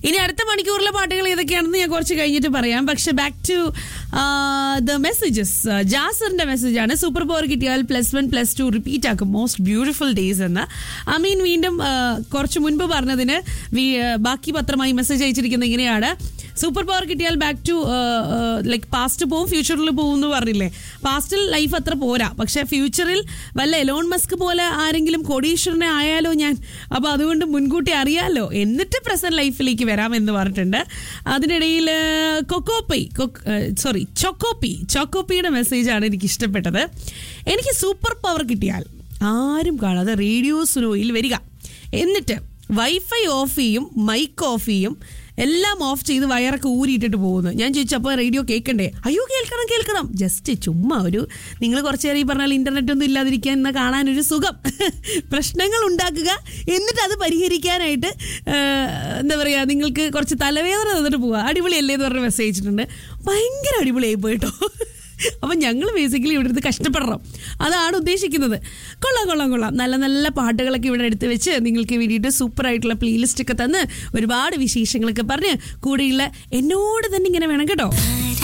ഇനി അടുത്ത മണിക്കൂറിലെ പാട്ടുകൾ ഏതൊക്കെയാണെന്ന് ഞാൻ കുറച്ച് കഴിഞ്ഞിട്ട് പറയാം പക്ഷെ ബാക്ക് ടു ദ മെസ്സേജസ് ജാസറിന്റെ മെസ്സേജാണ് സൂപ്പർ പവർ കിട്ടിയാൽ plus one plus two repeat ആക്കും മോസ്റ്റ് ബ്യൂട്ടിഫുൾ ഡേയ്സ് എന്ന് അമീൻ വീണ്ടും ആ, കുറച്ച് മുൻപ് പറഞ്ഞതിന് വി- ആ, ബാക്കി പത്രമായി മെസ്സേജ് അയച്ചിരിക്കുന്നത് ഇങ്ങനെയാണ് സൂപ്പർ പവർ കിട്ടിയാൽ ബാക്ക് ടു ലൈക്ക് പാസ്റ്റ് പോവും ഫ്യൂച്ചറിൽ പോകും എന്ന് പറഞ്ഞില്ലേ പാസ്റ്റിൽ ലൈഫ് അത്ര പോരാ പക്ഷെ ഫ്യൂച്ചറിൽ വല്ല എലോൺ മസ്ക് പോലെ ആരെങ്കിലും കോടീശ്വരനെ ആയാലോ ഞാൻ അപ്പൊ അതുകൊണ്ട് മുൻകൂട്ടി അറിയാലോ എന്നിട്ട് പ്രസന്റ് ലൈഫിലേക്ക് വരാം എന്ന് പറഞ്ഞിട്ടുണ്ട് അതിനിടയിൽ കൊക്കോപ്പി സോറി ചൊക്കോപ്പി ചൊക്കോപ്പിയുടെ മെസ്സേജാണ് എനിക്ക് ഇഷ്ടപ്പെട്ടത് എനിക്ക് സൂപ്പർ പവർ കിട്ടിയാൽ ആരും കാണാതെ റേഡിയോ സ്ലോയിൽ വരിക എന്നിട്ട് വൈഫൈ ഓഫ് ചെയ്യും മൈക്ക് ഓഫ് ചെയ്യും എല്ലാം ഓഫ് ചെയ്ത് വയറൊക്കെ ഊരിയിട്ടിട്ട് പോകുന്നു ഞാൻ ചോദിച്ചു അപ്പോൾ റേഡിയോ കേൾക്കണ്ടേ അയ്യോ കേൾക്കണം കേൾക്കണം ജസ്റ്റ് ചുമ്മാ ഒരു നിങ്ങൾ കുറച്ച് നേരം ഈ പറഞ്ഞാൽ ഇന്റർനെറ്റ് ഒന്നും ഇല്ലാതിരിക്കാൻ എന്ന കാണാനൊരു സുഖം പ്രശ്നങ്ങൾ ഉണ്ടാക്കുക എന്നിട്ട് അത് പരിഹരിക്കാനായിട്ട് ആ, എന്താ പറയുക നിങ്ങൾക്ക് കുറച്ച് തലവേദന തന്നിട്ട് പോവുക അടിപൊളിയല്ലേ എന്ന് പറഞ്ഞ് മെസ്സേജ് അയച്ചിട്ടുണ്ട് ഭയങ്കര അടിപൊളിയായി പോയിട്ടോ അപ്പം ഞങ്ങൾ ബേസിക്കലി ഇവിടെ ഇരുന്ന് കഷ്ടപ്പെടണം അതാണ് ഉദ്ദേശിക്കുന്നത് കൊള്ളാം കൊള്ളാം കൊള്ളാം നല്ല നല്ല പാട്ടുകളൊക്കെ ഇവിടെ എടുത്ത് വെച്ച് നിങ്ങൾക്ക് വേണ്ടിയിട്ട് സൂപ്പർ ആയിട്ടുള്ള പ്ലേലിസ്റ്റ് ഒക്കെ തന്ന് ഒരുപാട് വിശേഷങ്ങളൊക്കെ പറഞ്ഞ് കൂടെയുള്ള എന്നോട് തന്നെ ഇങ്ങനെ വേണം കേട്ടോ